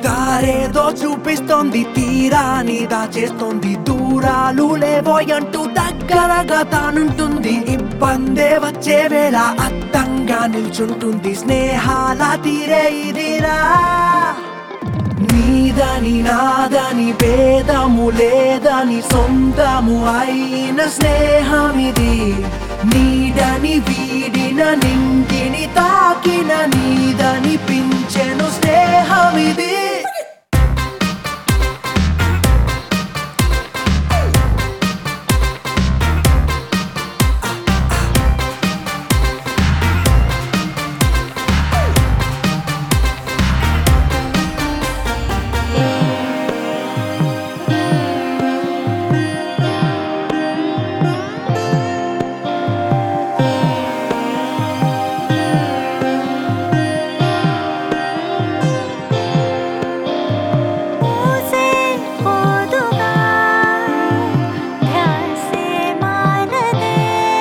దారేదో చూపిస్తోంది తీరాని దాచేస్తోంది దూరాలు లేవోయంటూ దగ్గరగా తానుంటుంది ఇబ్బందే వచ్చే వేళ అత్తంగా నిల్చుంటుంది స్నేహాల తీరే ఇదిరా నీదని నాదని భేదము లేదని సొంతము అయిన స్నేహమిది నీడని వీడిన నిండిని తాకిన నీదని పించెను స్నేహమిది ఊసే పోదుగా ధ్యాసే మారదే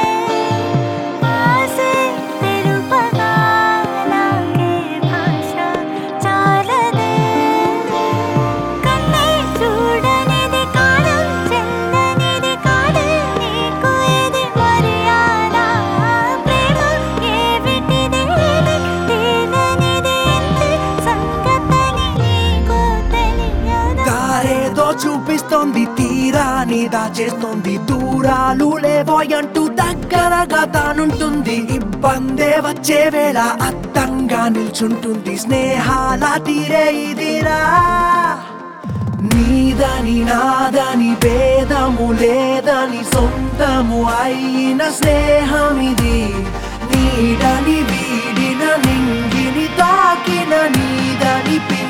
ఆసే తెలుపగా నాకే భాష చాలదే కన్నే చూడనిది కాలం చెందనిది కాదు నీకు ఇది మర్యాద ప్రేమ ఏమిటిది తేలనిది ఎంత సంగతని నీకు తెలియదా దారేదో చూపిస్తోంది తీరాని దాచేస్తోంది దూరాలు లేవోయంటూ దగ్గరగా తానుంటుంది ఇబ్బందే వచ్చే వేళ అత్తంగా నిల్చుంటుంది స్నేహాల తీరే ఇదిరా నీదని నాదని భేదము లేదని సొంతము అయిన స్నేహమిది నీడని వీడిన నింగిని తాకిన నీదని పి